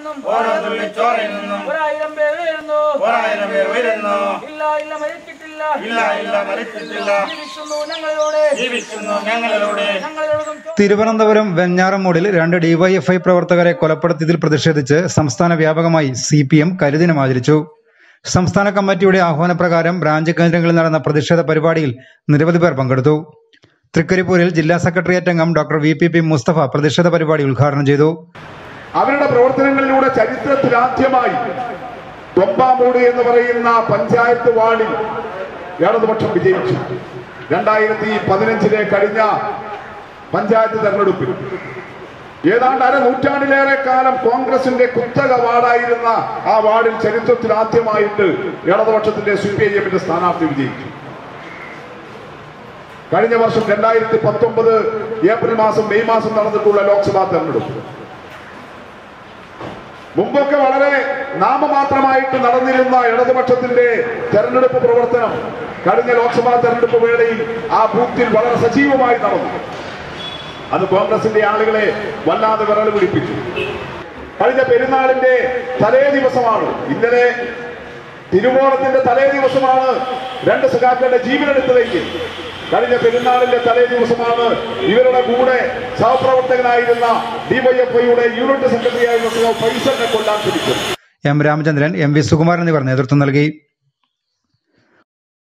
നിന്നും ഓരോ തുള്ളി ചോരയിൽ നിന്നും ഒരായിരം പേർ ഉയരുന്നു ഒരായിരം പേർ വരുന്നു ഇല്ല ഇല്ല മരിച്ചിട്ടില്ല ഇല്ല ഇല്ല മരിച്ചിട്ടില്ല ജീവിക്കുന്നു ഞങ്ങളിലൂടെ ജീവിക്കുന്നു ഞങ്ങളിലൂടെ ഞങ്ങളിലോടും തിരുവനന്തപുരം വെഞ്ഞാറമൂടിൽ രണ്ട് ഡിവൈഎഫ്ഐ പ്രവർത്തകരെ കൊലപ്പെടുത്തിയതിൽ പ്രതിഷേധിച്ച് സംസ്ഥാന വ്യാപകമായി സി പി എം കരിദിനം ആചരിച്ചു സംസ്ഥാന കമ്മിറ്റിയുടെ ആഹ്വാനപ്രകാരം ബ്രാഞ്ച് കേന്ദ്രങ്ങളിൽ നടന്ന പ്രതിഷേധ പരിപാടിയിൽ നിരവധി പേർ പങ്കെടുത്തു തൃക്കരിപ്പൂരിൽ ജില്ലാ സെക്രട്ടേറിയറ്റ് അംഗം doctor V P P Mustafa പ്രതിഷേധ പരിപാടി ഉദ്ഘാടനം ചെയ്തു അവരുടെ പ്രവർത്തനങ്ങളിലൂടെ ചരിത്രത്തിലാദ്യമായി തൊമ്പാമൂട് എന്ന് പറയുന്ന പഞ്ചായത്ത് വാർഡിൽ ഇടതുപക്ഷം വിജയിച്ചു രണ്ടായിരത്തി പതിനഞ്ചിലെ കഴിഞ്ഞ പഞ്ചായത്ത് തെരഞ്ഞെടുപ്പിൽ ഏതാണ്ട് അര നൂറ്റാണ്ടിലേറെ കാലം കോൺഗ്രസിന്റെ കുത്തക വാർഡായിരുന്ന ആ വാർഡിൽ ചരിത്രത്തിൽ ആദ്യമായിട്ട് ഇടതുപക്ഷത്തിന്റെ സി പി ഐ എമ്മിന്റെ സ്ഥാനാർത്ഥി വിജയിച്ചു കഴിഞ്ഞ വർഷം രണ്ടായിരത്തി പത്തൊമ്പത് ഏപ്രിൽ മാസം മെയ് മാസം നടന്നിട്ടുള്ള ലോക്സഭാ തെരഞ്ഞെടുപ്പ് മുമ്പൊക്കെ വളരെ നാമമാത്രമായിട്ട് നടന്നിരുന്ന ഇടതുപക്ഷത്തിന്റെ തെരഞ്ഞെടുപ്പ് പ്രവർത്തനം കഴിഞ്ഞ ലോക്സഭാ തെരഞ്ഞെടുപ്പ് വേളയിൽ ആ ബൂത്തിൽ വളരെ സജീവമായി നടന്നു അത് കോൺഗ്രസിന്റെ ആളുകളെ വല്ലാതെ വിരൽ പിടിപ്പിച്ചു കഴിഞ്ഞ പെരുന്നാളിന്റെ തലേ ദിവസമാണ് ഇന്നലെ തിരുവോണത്തിന്റെ തലേ ദിവസമാണ് രണ്ട് സഖാക്കളുടെ ജീവനെടുത്തതെങ്കിൽ കഴിഞ്ഞ പെരുന്നാളിന്റെ തലേ ദിവസമാണ് ഇവരുടെ കൂടെ സഹപ്രവർത്തകനായിരുന്ന ഡിവൈഎഫ്ഐയുടെ യൂണിറ്റ് സെക്രട്ടറി ആയിരുന്ന ഫൈസലിനെ കൊല്ലാൻ ശ്രമിച്ചത് M Ramachandran M V Sukumaran എന്നിവർ നേതൃത്വം നൽകി